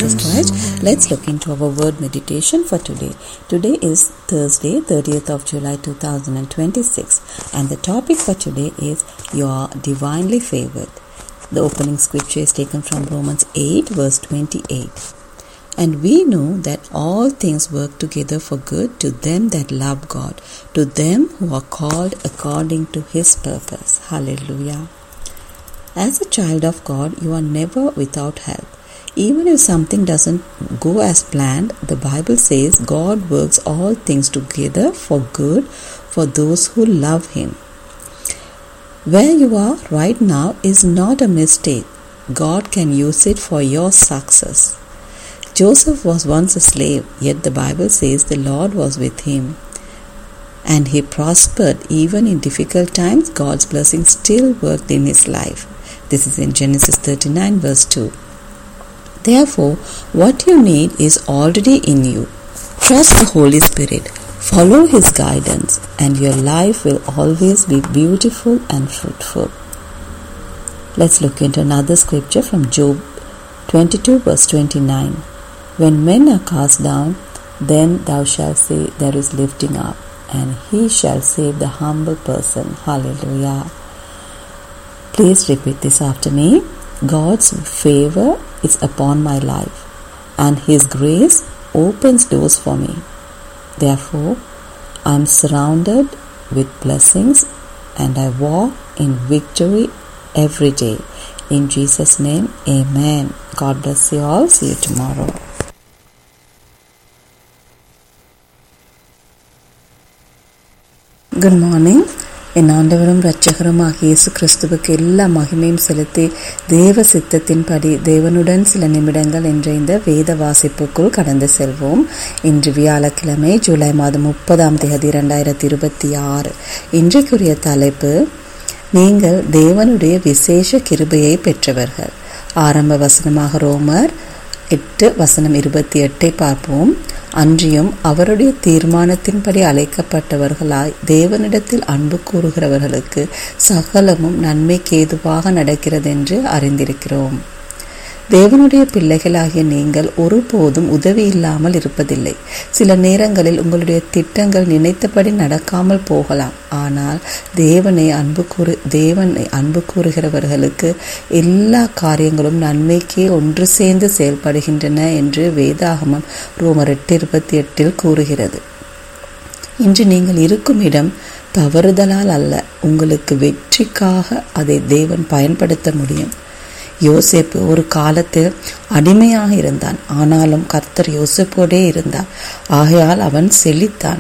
Jesus Christ. Let's look into our word meditation for today. Today is Thursday, 30th of July 2026, and the topic for today is You are divinely favored. The opening scripture is taken from Romans 8, verse 28. And we know that all things work together for good to them that love God, to them who are called according to His purpose. Hallelujah. As a child of God, you are never without help. Even if something doesn't go as planned, the Bible says God works all things together for good for those who love Him. Where you are right now is not a mistake. God can use it for your success. Joseph was once a slave, yet the Bible says the Lord was with him. And he prospered even in difficult times. God's blessing still worked in his life. This is in Genesis 39, verse 2. Therefore, what you need is already in you. Trust the Holy Spirit, follow His guidance, and your life will always be beautiful and fruitful. Let's look into another scripture from Job 22, verse 29. When men are cast down, then thou shalt say, There is lifting up, and he shall save the humble person. Hallelujah. Please repeat this after me. God's favor is upon my life, and His grace opens doors for me. Therefore, I am surrounded with blessings, and I walk in victory every day. In Jesus' name, Amen. God bless you all. See you tomorrow. Good morning என் ஆண்டவரும் இரட்சகருமாகிய இயேசு கிறிஸ்துவுக்கு எல்லா மகிமையும் செலுத்தி தேவ சித்தத்தின்படி தேவனுடன் சில நிமிடங்கள் என்ற இந்த வேத வாசிப்புக்குள் கடந்து செல்வோம் இன்று வியாழக்கிழமை ஜூலை மாதம் முப்பதாம் தேதி இரண்டாயிரத்தி இருபத்தி ஆறு இன்றைக்குரிய தலைப்பு நீங்கள் தேவனுடைய விசேஷ கிருபையை பெற்றவர்கள் ஆரம்ப வசனமாக ரோமர் எட்டு வசனம் இருபத்தி எட்டை பார்ப்போம் அன்றியும் அவருடைய தீர்மானத்தின்படி அழைக்கப்பட்டவர்களாய் தேவனிடத்தில் அன்பு கூறுகிறவர்களுக்கு சகலமும் நன்மைக்கு ஏதுவாக நடக்கிறதென்று அறிந்திருக்கிறோம் தேவனுடைய பிள்ளைகளாகிய நீங்கள் ஒருபோதும் உதவி இல்லாமல் இருப்பதில்லை சில நேரங்களில் உங்களுடைய திட்டங்கள் நினைத்தபடி நடக்காமல் போகலாம் ஆனால் தேவனை அன்பு கூறு தேவனை அன்பு கூறுகிறவர்களுக்கு எல்லா காரியங்களும் நன்மைக்கே ஒன்று சேர்ந்து செயல்படுகின்றன என்று வேதாகமம் ரோமர் எட்டு இருபத்தி எட்டில் கூறுகிறது இன்று நீங்கள் இருக்கும் இடம் தவறுதலால் அல்ல உங்களுக்கு வெற்றிக்காக அதை தேவன் பயன்படுத்த முடியும் யோசேப்பு ஒரு காலத்தில் அடிமையாக இருந்தான் ஆனாலும் கர்த்தர் யோசேப்போடே இருந்தார் ஆகையால் அவன் செழித்தான்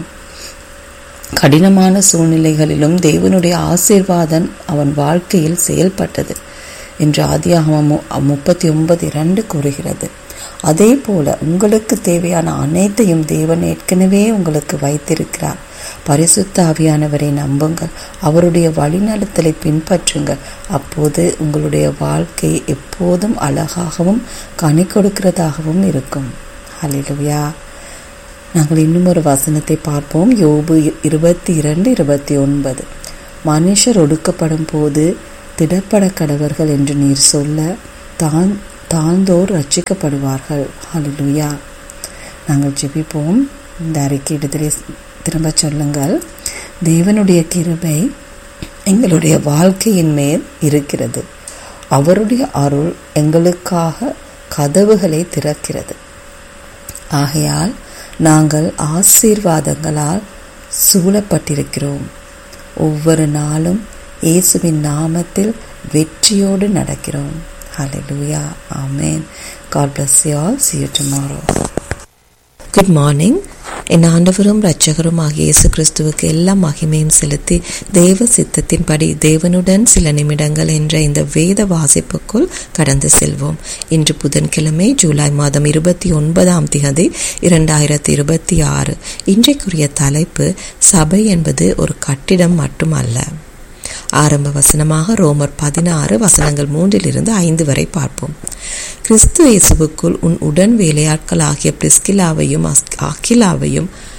கடினமான சூழ்நிலைகளிலும் தேவனுடைய ஆசீர்வாதம் அவன் வாழ்க்கையில் செயல்பட்டது என்று ஆதியாகமம் முப்பத்தி ஒன்பது இரண்டு கூறுகிறது அதே போல உங்களுக்கு தேவையான அனைத்தையும் தேவன் ஏற்கனவே உங்களுக்கு வைத்திருக்கிறார் பரிசுத்த ஆவியானவரை நம்புங்கள் அவருடைய வழிநடத்தலை பின்பற்றுங்கள் அப்போது உங்களுடைய வாழ்க்கை எப்போதும் அழகாகவும் கனி கொடுக்கிறதாகவும் இருக்கும் ஹலிலுயா நாங்கள் இன்னும் ஒரு வசனத்தை பார்ப்போம் யோபு இருபத்தி இரண்டு இருபத்தி ஒன்பது மனுஷர் ஒடுக்கப்படும் போது திடப்பட கடவர்கள் என்று நீர் சொல்ல தான் தாழ்ந்தோர் ரட்சிக்கப்படுவார்கள் ஹலிலுயா நாங்கள் ஜெபிப்போம் இந்த அறிக்கையிடத்திலே திரும்ப சொல்லுங்கள் தேவனுடைய கிருபை எங்களுடைய வாழ்க்கையின் மேல் இருக்கிறது அவருடைய அருள் எங்களுக்காக கதவுகளை திறக்கிறது ஆகையால் நாங்கள் ஆசீர்வாதங்களால் சூழப்பட்டிருக்கிறோம் ஒவ்வொரு நாளும் இயேசுவின் நாமத்தில் வெற்றியோடு நடக்கிறோம் ஹalleluya amen god bless you all see you tomorrow good morning என் ஆண்டவரும் இரட்சகரும் ஆகிய இயேசு கிறிஸ்துவுக்கு எல்லா மகிமையும் செலுத்தி தேவ சித்தத்தின்படி தேவனுடன் சில நிமிடங்கள் என்ற இந்த வேத வாசிப்புக்குள் கடந்து செல்வோம் இன்று புதன்கிழமை ஜூலை மாதம் இருபத்தி ஒன்பதாம் தேதி இரண்டாயிரத்தி இருபத்தி ஆறு இன்றைக்குரிய தலைப்பு சபை என்பது ஒரு கட்டிடம் மட்டுமல்ல ஆரம்ப வசனமாக ரோமர் பதினாறு வசனங்கள் மூன்றிலிருந்து ஐந்து வரை பார்ப்போம் கிறிஸ்து இயேசுவுக்குள் உன் உடன் வேலையாட்கள் ஆகிய பிரிஸ்கிலாவையும் அக்கிலாவையும்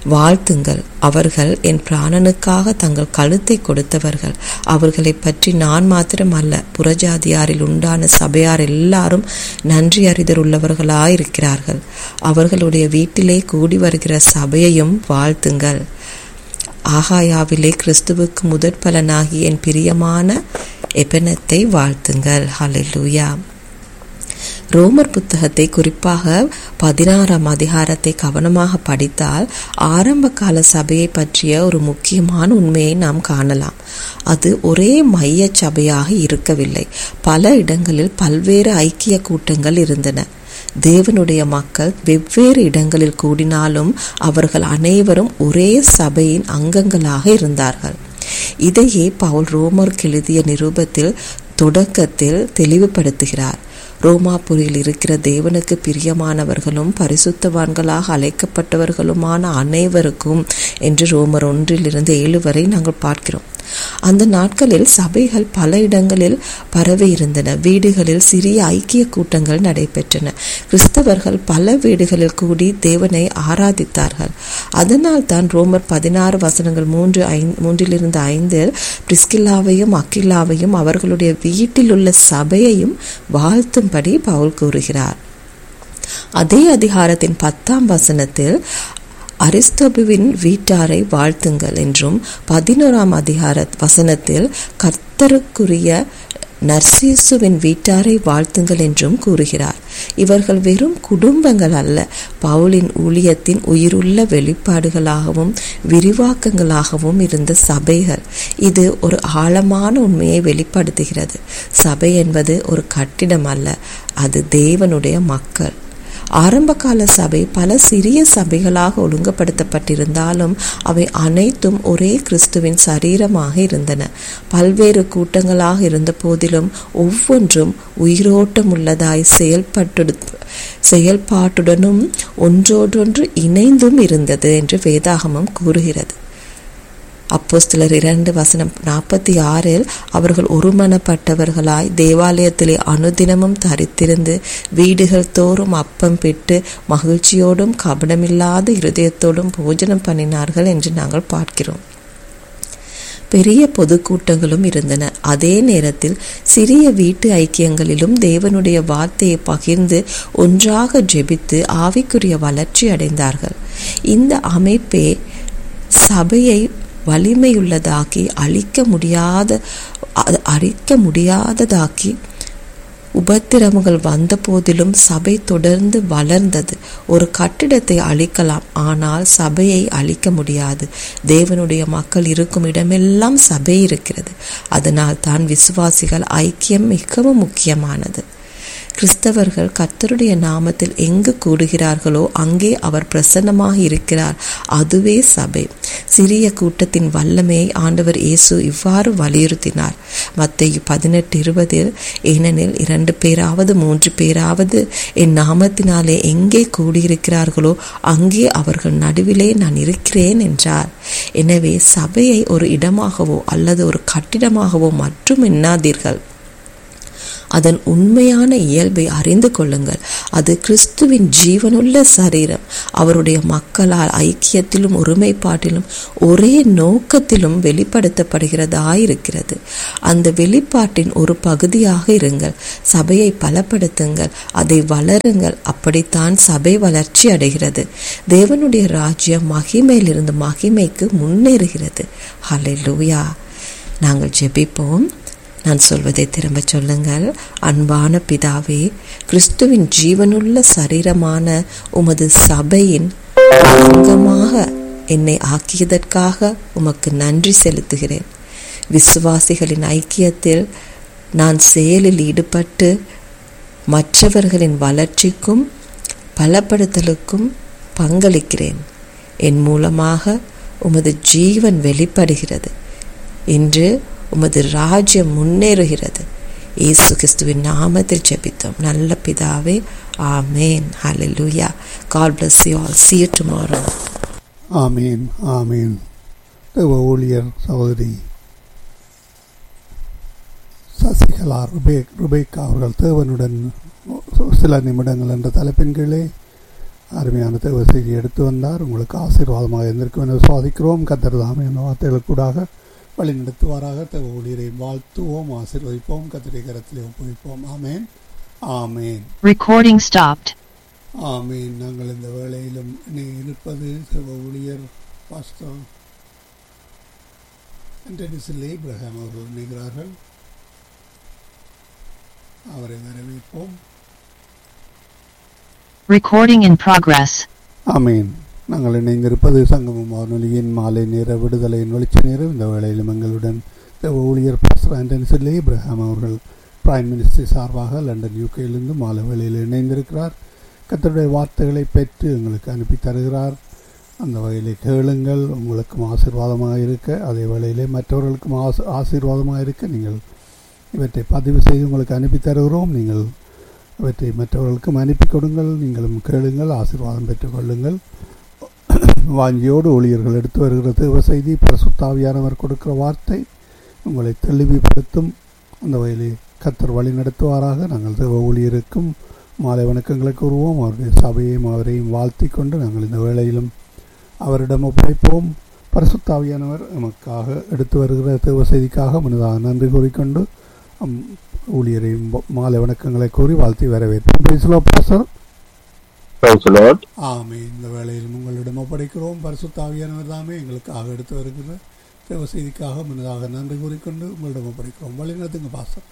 வாழ்த்துங்கள் அவர்கள் என் பிராணனுக்காக தங்கள் கழுத்தை கொடுத்தவர்கள் அவர்களை பற்றி நான் மாத்திரமல்ல புறஜாதியாரில் உண்டான சபையார் எல்லாரும் நன்றி அறிதல் உள்ளவர்களாயிருக்கிறார்கள் அவர்களுடைய வீட்டிலே கூடி வருகிற சபையையும் வாழ்த்துங்கள் ஆகாயாவிலே கிறிஸ்துவுக்கு முதற் பலனாகி என் பிரியமான எபனத்தை வாழ்த்துங்கள் ஹalleluya ரோமர் புத்தகத்தை குறிப்பாக பதினாறாம் அதிகாரத்தை கவனமாக படித்தால் ஆரம்ப கால சபையை பற்றிய ஒரு முக்கியமான உண்மையை நாம் காணலாம் அது ஒரே மைய சபையாக இருக்கவில்லை பல இடங்களில் பல்வேறு ஐக்கிய கூட்டங்கள் இருந்தன தேவனுடைய மக்கள் வெவ்வேறு இடங்களில் கூடினாலும் அவர்கள் அனைவரும் ஒரே சபையின் அங்கங்களாக இருந்தார்கள் இதையே பவுல் ரோமருக்கு எழுதிய நிருபத்தில் தொடக்கத்தில் தெளிவுபடுத்துகிறார் ரோமாபுரியில் இருக்கிற தேவனுக்கு பிரியமானவர்களும் பரிசுத்தவான்களாக அழைக்கப்பட்டவர்களுமான அனைவருக்கும் என்று ரோமர் ஒன்றிலிருந்து ஏழு வரை நாங்கள் பார்க்கிறோம் அந்த நாட்களில் சபைகள் பல இடங்களில் பரவி இருந்தன வீடுகளில் சிறிய ஐக்கிய கூட்டங்கள் நடைபெற்றன கிறிஸ்தவர்கள் பல வீடுகளில் கூடி தேவனை ஆராதித்தார்கள் அதனால் தான் ரோமர் பதினாறு வசனங்கள் மூன்று ஐந்து மூன்றிலிருந்து ஐந்தில் பிரிஸ்கில்லாவையும் அக்கில்லாவையும் அவர்களுடைய வீட்டில் உள்ள சபையையும் வாழ்த்தும்படி பவுல் கூறுகிறார் அதே அதிகாரத்தின் பத்தாம் வசனத்தில் அரிஸ்தோபுவின் வீட்டாரை வாழ்த்துங்கள் என்றும் பதினோராம் அதிகார வசனத்தில் கர்த்தருக்குரிய நர்சீசுவின் வீட்டாரை வாழ்த்துங்கள் என்றும் கூறுகிறார் இவர்கள் வெறும் குடும்பங்கள் அல்ல பவுலின் ஊழியத்தின் உயிருள்ள வெளிப்பாடுகளாகவும் விரிவாக்கங்களாகவும் இருந்த சபைகள் இது ஒரு ஆழமான உண்மையை வெளிப்படுத்துகிறது சபை என்பது ஒரு கட்டிடம் அல்ல அது தேவனுடைய மக்கள் ஆரம்பகால சபை பல சிறிய சபைகளாக ஒழுங்குபடுத்தப்பட்டிருந்தாலும் அவை அனைத்தும் ஒரே கிறிஸ்துவின் சரீரமாக இருந்தன பல்வேறு கூட்டங்களாக இருந்த போதிலும் ஒவ்வொன்றும் உயிரோட்டம் உள்ளதாய் செயல்பட்டு செயல்பாட்டுடனும் ஒன்றோடொன்று இணைந்தும் இருந்தது என்று வேதாகமம் கூறுகிறது அப்போஸ்தலர் இரண்டு வசனம் நாற்பத்தி ஆறில் அவர்கள் ஒருமனப்பட்டவர்களாய் தேவாலயத்திலே அனுதினமும் தரித்திருந்து வீடுகள் தோறும் அப்பம் பெற்று மகிழ்ச்சியோடும் கபடமில்லாத இருதயத்தோடும் போஜனம் பண்ணினார்கள் என்று நாங்கள் பார்க்கிறோம் பெரிய பொதுக்கூட்டங்களும் இருந்தன அதே நேரத்தில் சிறிய வீட்டு ஐக்கியங்களிலும் தேவனுடைய வார்த்தையை பகிர்ந்து ஒன்றாக ஜெபித்து ஆவிக்குரிய வளர்ச்சி அடைந்தார்கள் இந்த அமைப்பே சபையை வலிமையுள்ளதாக்கி அழிக்க முடியாத அழிக்க முடியாததாக்கி உபத்திரவங்கள் வந்த போதிலும் சபை தொடர்ந்து வளர்ந்தது ஒரு கட்டிடத்தை அழிக்கலாம் ஆனால் சபையை அழிக்க முடியாது தேவனுடைய மக்கள் இருக்கும் இடமெல்லாம் சபை இருக்கிறது அதனால் தான் விசுவாசிகள் ஐக்கியம் மிகவும் முக்கியமானது கிறிஸ்தவர்கள் கர்த்தருடைய நாமத்தில் எங்கு கூடுகிறார்களோ அங்கே அவர் பிரசன்னமாக இருக்கிறார் அதுவே சபை சிறிய கூட்டத்தின் வல்லமையை ஆண்டவர் இயேசு இவ்வாறு வலியுறுத்தினார் மத்திய பதினெட்டு இருபதில் ஏனெனில் இரண்டு பேராவது மூன்று பேராவது என் நாமத்தினாலே எங்கே கூடியிருக்கிறார்களோ அங்கே அவர்கள் நடுவிலே நான் இருக்கிறேன் என்றார் எனவே சபையை ஒரு இடமாகவோ அல்லது ஒரு கட்டிடமாகவோ மட்டும் எண்ணாதீர்கள் அதன் உண்மையான இயல்பை அறிந்து கொள்ளுங்கள் அது கிறிஸ்துவின் ஜீவனுள்ள சரீரம் அவருடைய மக்களால் ஐக்கியத்திலும் ஒருமைப்பாட்டிலும் ஒரே நோக்கத்திலும் வெளிப்படுத்தப்படுகிறதாயிருக்கிறது அந்த வெளிப்பாட்டின் ஒரு பகுதியாக இருங்கள் சபையை பலப்படுத்துங்கள் அதை வளருங்கள் அப்படித்தான் சபை வளர்ச்சி அடைகிறது தேவனுடைய ராஜ்யம் மகிமையிலிருந்து மகிமைக்கு முன்னேறுகிறது ஹலை லூயா நாங்கள் ஜெபிப்போம் நான் சொல்வதை திரும்ப சொல்லுங்கள் அன்பான பிதாவே கிறிஸ்துவின் ஜீவனுள்ள சரீரமான உமது சபையின் அங்கமாக என்னை ஆக்கியதற்காக உமக்கு நன்றி செலுத்துகிறேன் விசுவாசிகளின் ஐக்கியத்தில் நான் செயலில் ஈடுபட்டு மற்றவர்களின் வளர்ச்சிக்கும் பலப்படுத்தலுக்கும் பங்களிக்கிறேன் என் மூலமாக உமது ஜீவன் வெளிப்படுகிறது இன்று உமது ராஜ்யம் முன்னேறுகிறது இயேசு கிறிஸ்துவின் நாமத்தில் ஜெபித்தோம் நல்ல பிதாவே ஆமேன் ஹalleluya God bless you all see you tomorrow ஆமீன் ஆமீன் தேவ ஊழியர் சகோதரி சசிகலா ருபேக் ருபேக் அவர்கள் தேவனுடன் சில நிமிடங்கள் என்ற தலைப்பின் கீழே அருமையான தேவ செய்தி எடுத்து வந்தார் உங்களுக்கு ஆசீர்வாதமாக இருந்திருக்கும் என சுவாதிக்கிறோம் கத்தர் தாமே இந்த வார்த்தைகளுக்கூடாக வழி நடத்துவாராக தேவ ஊழியரை வாழ்த்துவோம் ஆசீர்வதிப்போம் கத்திரை கரத்திலே ஒப்புவிப்போம் ஆமேன் ஆமேன் Recording stopped. ஆமீன் நாங்கள் இந்த வேளையிலும் இனி இருப்பது தேவ ஊழியர் பாஸ்டர் அண்டனிசில் இப்ரஹாம் அவர்கள் இணைகிறார்கள் அவரை வரவேற்போம் Recording in progress. ஆமீன் நாங்கள் இணைந்திருப்பது சங்கமம் வானொலியின் மாலை நேர விடுதலையின் வெளிச்ச நேரம் இந்த வேளையிலும் எங்களுடன் தேவ ஊழியர் பாஸ்டர் ஆண்டனி சில்லே இப்ரஹாம் அவர்கள் பிரைம் மினிஸ்டர் சார்பாக லண்டன் யூகேயிலிருந்து மாலை வேளையில் இணைந்திருக்கிறார் கத்தருடைய வார்த்தைகளை பெற்று எங்களுக்கு அனுப்பி தருகிறார் அந்த வகையிலே கேளுங்கள் உங்களுக்கும் ஆசீர்வாதமாக இருக்க அதே வேளையிலே மற்றவர்களுக்கும் ஆச ஆசீர்வாதமாக இருக்க நீங்கள் இவற்றை பதிவு செய்து உங்களுக்கு அனுப்பி தருகிறோம் நீங்கள் அவற்றை மற்றவர்களுக்கும் அனுப்பி கொடுங்கள் நீங்களும் கேளுங்கள் ஆசீர்வாதம் பெற்றுக்கொள்ளுங்கள் வாஞ்சியோடு ஊழியர்கள் எடுத்து வருகிற தேவ செய்தி பரசுத்தாவியானவர் கொடுக்கிற வார்த்தை உங்களை தெளிவுபடுத்தும் அந்த வகையிலே கத்தர் வழி நடத்துவாராக நாங்கள் தேவ ஊழியருக்கும் மாலை வணக்கங்களை கூறுவோம் அவருடைய சபையையும் அவரையும் வாழ்த்தி கொண்டு நாங்கள் இந்த வேளையிலும் அவரிடம் ஒப்படைப்போம் பரசுத்தாவியானவர் நமக்காக எடுத்து வருகிற தேவ செய்திக்காக முன்னதாக நன்றி கூறிக்கொண்டு அம், ஊழியரையும் வ- மாலை வணக்கங்களை கூறி வாழ்த்தி வரவேற்போம் பேசலோ பாசர் Praise the Lord. ஆமே இந்த வேளையில் உங்களிடம் ஒப்படைக்கிறோம் பரிசுத்தாவியானவர் தாமே எங்களுக்காக எடுத்து வருகிற தேவ செய்திக்காக முன்னதாக நன்றி கூறிக்கொண்டு உங்களிடம் ஒப்படைக்கிறோம் வழி நடத்துங்க பாசர்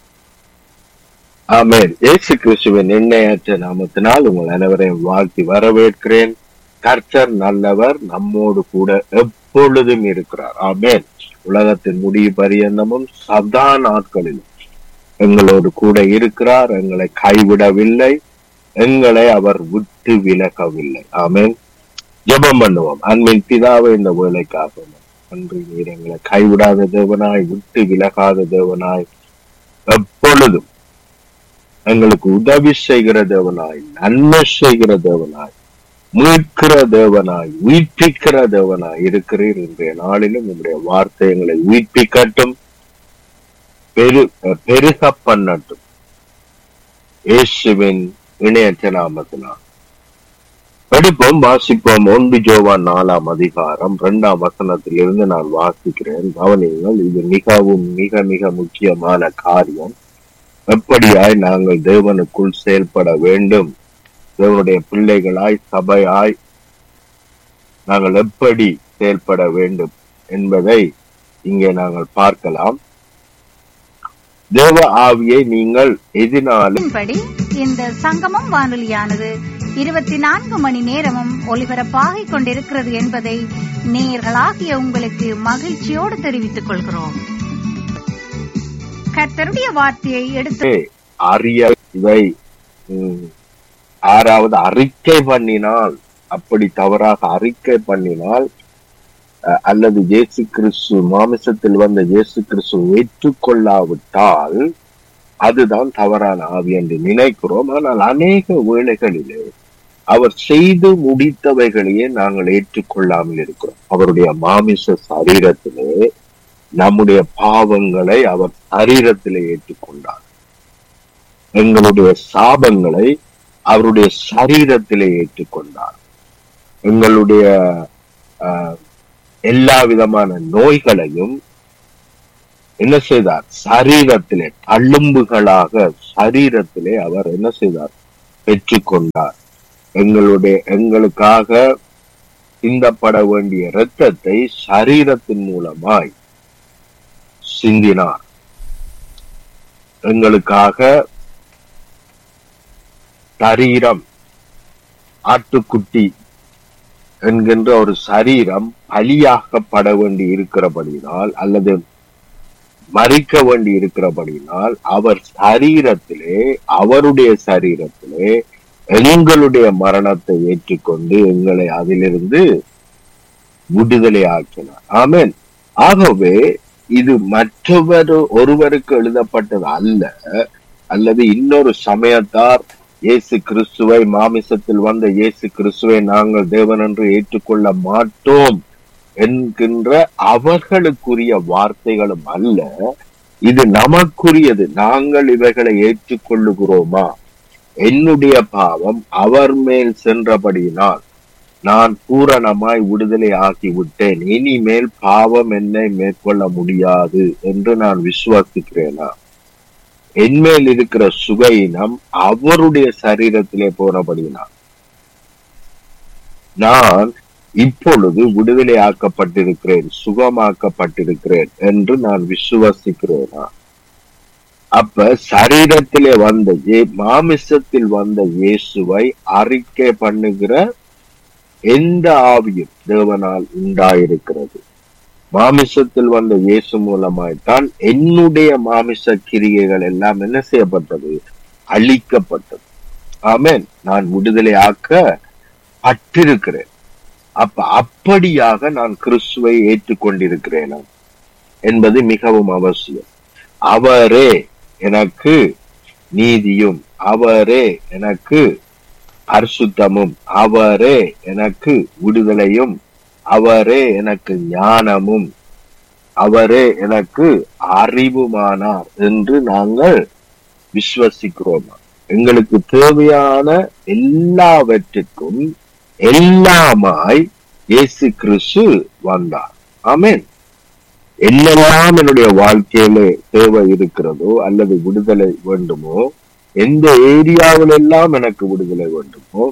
ஆமென் இயேசு கிறிஸ்துவின் எண்ணெயற்ற நாமத்தினால் உங்கள் அனைவரையும் வாழ்த்தி வரவேற்கிறேன் கர்த்தர் நல்லவர் நம்மோடு கூட எப்பொழுதும் இருக்கிறார் ஆமென் உலகத்தின் முடிவு பரியந்தமும் சதா நாட்களிலும் எங்களோடு கூட இருக்கிறார் எங்களை கைவிடவில்லை எங்களை அவர் விட்டு விலகவில்லை ஆமென் ஜெபம் பண்ணுவோம் அன்பின் பிதாவை இந்த வேலைக்காக அன்று நீர் எங்களை கைவிடாத தேவனாய் விட்டு விலகாத தேவனாய் எப்பொழுதும் எங்களுக்கு உதவி செய்கிற தேவனாய் நன்மை செய்கிற தேவனாய் மீட்கிற தேவனாய் உயிர்ப்பிக்கிற தேவனாய் இருக்கிறீர் இன்றைய நாளிலும் உங்களுடைய வார்த்தை எங்களை உயிர்ப்பிக்கட்டும் பெரு பெருக பண்ணட்டும் இயேசுவின் இணையற்ற நாமத்தினால் எடுப்போம் வாசிப்போம் ஒன்று ஜோவான் நாலாம் அதிகாரம் இரண்டாம் வசனத்திலிருந்து நான் வாசிக்கிறேன் கவனியுங்கள் இது மிகவும் மிக மிக முக்கியமான காரியம் எப்படியாய் நாங்கள் தேவனுக்குள் செயல்பட வேண்டும் தேவனுடைய பிள்ளைகளாய் சபையாய் நாங்கள் எப்படி செயல்பட வேண்டும் என்பதை இங்கே நாங்கள் பார்க்கலாம் தேவ ஆவியை நீங்கள் எதினாலும் படி இந்த சங்கமம் வானொலியானது இருபத்தி நான்கு மணி நேரமும் ஒலிபரப்பாகிக் கொண்டிருக்கிறது என்பதை நேயர்களாகிய உங்களுக்கு மகிழ்ச்சியோடு தெரிவித்துக் கொள்கிறோம் கர்த்தருடைய வார்த்தையை எடுத்து அறிய இதை ம், ஆறாவது அறிக்கை பண்ணினால் அப்படி தவறாக அறிக்கை பண்ணினால் அஹ், அல்லது இயேசு கிறிஸ்து மாமிசத்தில் வந்த இயேசு கிறிஸ்து ஏற்றுக்கொள்ளாவிட்டால் அதுதான் தவறான ஆவி என்று நினைக்கிறோம் ஆனால் அநேக வேளைகளிலே அவர் செய்து முடித்தவைகளையே நாங்கள் ஏற்றுக்கொள்ளாமல் இருக்கிறோம் அவருடைய மாமிச சரீரத்திலே நம்முடைய பாவங்களை அவர் சரீரத்திலே ஏற்றுக்கொண்டார் எங்களுடைய சாபங்களை அவருடைய சரீரத்திலே ஏற்றுக்கொண்டார் எங்களுடைய ஆஹ், எல்லா விதமான நோய்களையும் என்ன செய்தார் சரீரத்திலே தள்ளும்புகளாக சரீரத்திலே அவர் என்ன செய்தார் பெற்றுக்கொண்டார் எங்களுடைய எங்களுக்காக சிந்தப்பட வேண்டிய இரத்தத்தை சரீரத்தின் மூலமாய் சிந்தினார் எங்களுக்காக சரீரம் ஆட்டுக்குட்டி என்கின்ற ஒரு சரீரம் பலியாக்கப்பட வேண்டி இருக்கிறபடியினால் அல்லது மறிக்க வேண்டி இருக்கிறபடியினால் அவர் சரீரத்திலே அவருடைய சரீரத்திலே எங்களுடைய மரணத்தை ஏற்றுக்கொண்டு எங்களை அதிலிருந்து விடுதலை ஆக்கினார் ஆமென் ஆகவே இது மற்றவர் ஒருவருக்கு எழுதப்பட்டது அல்ல அல்லது இன்னொரு சமயத்தார் இயேசு கிறிஸ்துவை மாமிசத்தில் வந்த இயேசு கிறிஸ்துவை நாங்கள் தேவன் என்று ஏற்றுக்கொள்ள மாட்டோம் என்கின்ற அவர்களுக்குரிய வார்த்தைகளும் அல்ல இது நமக்குரியது நாங்கள் இவைகளை ஏற்றுக்கொள்ளுகிறோமா என்னுடைய பாவம் அவர் மேல் சென்றபடியினால் நான் பூரணமாய் விடுதலை ஆகிவிட்டேன் இனிமேல் பாவம் என்னை மேற்கொள்ள முடியாது என்று நான் விசுவாசிக்கிறேனா என்மேல் இருக்கிற சுகையினம் அவருடைய சரீரத்திலே போனபடியினால் நான் இப்பொழுது விடுதலை ஆக்கப்பட்டிருக்கிறேன் சுகமாக்கப்பட்டிருக்கிறேன் என்று நான் விசுவாசிக்கிறேனா அப்ப சரீரத்திலே வந்த ஏ- மாமிசத்தில் வந்த இயேசுவை அறிக்கை பண்ணுகிற எந்த ஆவியும் தேவனால் உண்டாயிருக்கிறது மாமிசத்தில் வந்த இயேசு மூலமாய்த்தான் என்னுடைய மாமிச கிரியைகள் எல்லாம் என்ன செய்யப்பட்டது அழிக்கப்பட்டது ஆமென் நான் விடுதலை ஆக்க பட்டிருக்கிறேன் அப்ப அப்படியாக நான் கிறிஸ்துவை ஏற்றுக்கொண்டிருக்கிறேன் என்பது மிகவும் அவசியம் அவரே எனக்கு நீதியும் அவரே எனக்கு பரிசுத்தமும் அவரே எனக்கு விடுதலையும் அவரே எனக்கு ஞானமும் அவரே எனக்கு அறிவுமானார் என்று நாங்கள் விசுவசிக்கிறோம் எங்களுக்கு தேவையான எல்லாவற்றுக்கும் எல்லாமாய் இயேசு கிறிஸ்து வந்தார் ஆமென் என்னெல்லாம் என்னுடைய வாழ்க்கையில தேவை இருக்கிறதோ அல்லது விடுதலை வேண்டுமோ எந்த ஏரியாவில் எல்லாம் எனக்கு விடுதலை வேண்டுமோ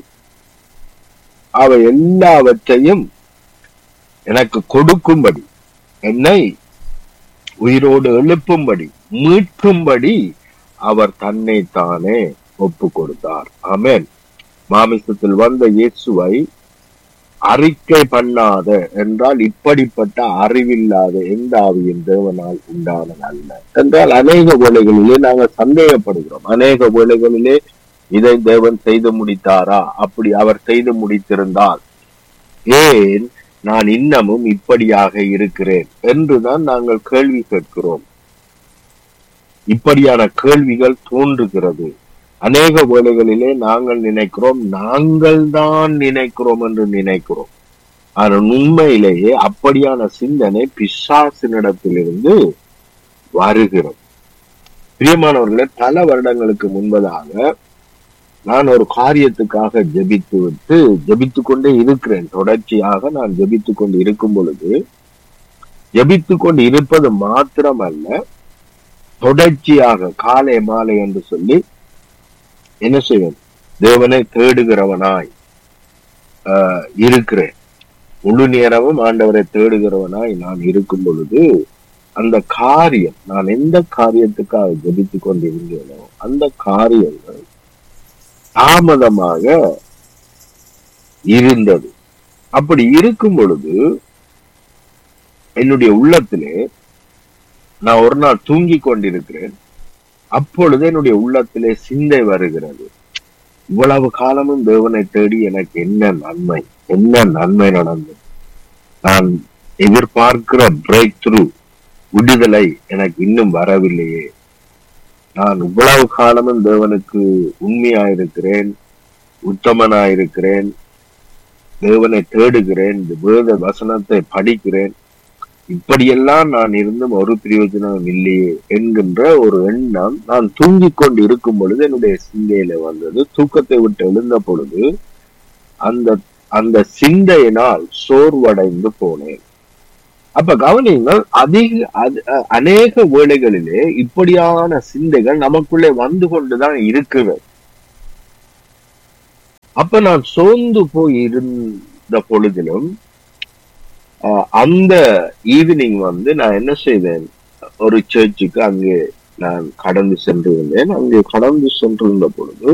அவை எல்லாவற்றையும் எனக்கு கொடுக்கும்படி என்னை உயிரோடு எழுப்பும்படி மீட்கும்படி அவர் தன்னை தானே ஒப்பு கொடுத்தார் ஆமென் மாமிசத்தில் வந்த இயேசுவை அறிக்கை பண்ணாத என்றால் இப்படிப்பட்ட அறிவில்லாத எந்த ஆவியின் தேவனால் உண்டானது அல்ல என்றால் அநேக வேளைகளிலே நாங்கள் சந்தேகப்படுகிறோம் அநேக வேளைகளிலே இதை தேவன் செய்து முடித்தாரா அப்படி அவர் செய்து முடித்திருந்தால் ஏன் நான் இன்னமும் இப்படியாக இருக்கிறேன் என்றுதான் நாங்கள் கேள்வி கேட்கிறோம் இப்படியான கேள்விகள் தோன்றுகிறது அநேக வேளைகளிலே நாங்கள் நினைக்கிறோம் நாங்கள் தான் நினைக்கிறோம் என்று நினைக்கிறோம் ஆனால் உண்மையிலேயே அப்படியான சிந்தனை பிசாசினிடத்திலிருந்து வருகிறது பிரியமானவர்களே பல வருடங்களுக்கு முன்பதாக நான் ஒரு காரியத்துக்காக ஜெபித்து விட்டு ஜெபித்து கொண்டே இருக்கிறேன் தொடர்ச்சியாக நான் ஜெபித்து கொண்டு இருக்கும் பொழுது ஜெபித்து கொண்டு இருப்பது மாத்திரமல்ல தொடர்ச்சியாக காலை மாலை என்று சொல்லி என்ன செய்வேன் தேவனை தேடுகிறவனாய் ஆஹ், இருக்கிறேன் முழு நேரமும் ஆண்டவரை தேடுகிறவனாய் நான் இருக்கும் பொழுது அந்த காரியம் நான் எந்த காரியத்துக்காக ஜெபித்து கொண்டிருந்தேனோ அந்த காரியங்கள் தாமதமாக இருந்தது அப்படி இருக்கும் பொழுது என்னுடைய உள்ளத்திலே நான் ஒரு நாள் தூங்கிக் கொண்டிருக்கிறேன் அப்பொழுது என்னுடைய உள்ளத்திலே சிந்தை வருகிறது இவ்வளவு காலமும் தேவனை தேடி எனக்கு என்ன நன்மை என்ன நன்மை நடந்தது நான் எதிர்பார்க்கிற பிரேக் த்ரூ விடுதலை எனக்கு இன்னும் வரவில்லையே நான் இவ்வளவு காலமும் தேவனுக்கு உண்மையாயிருக்கிறேன் உத்தமனாயிருக்கிறேன் தேவனை தேடுகிறேன் இந்த வேத வசனத்தை படிக்கிறேன் இப்படியெல்லாம் நான் இருந்தும் ஒரு பிரயோஜனம் இல்லையே என்கின்ற ஒரு எண்ணம் நான் தூங்கிக் கொண்டு இருக்கும் பொழுது என்னுடைய சிந்தையில வந்தது தூக்கத்தை விட்டு எழுந்த பொழுது அந்த அந்த சிந்தையினால் சோர்வடைந்து போனேன் அப்ப கவனியுங்கள் அதிக அது- அ- அநேக வேளைகளிலே இப்படியான சிந்தைகள் நமக்குள்ளே வந்து கொண்டுதான் இருக்கிறது அப்ப நான் சோர்ந்து போய் இருந்த பொழுதிலும் ஆஹ், அந்த ஈவினிங் வந்து நான் என்ன செய்தேன் ஒரு சர்ச்சுக்கு அங்கே நான் கடந்து சென்றிருந்தேன் அங்கே கடந்து சென்றிருந்த பொழுது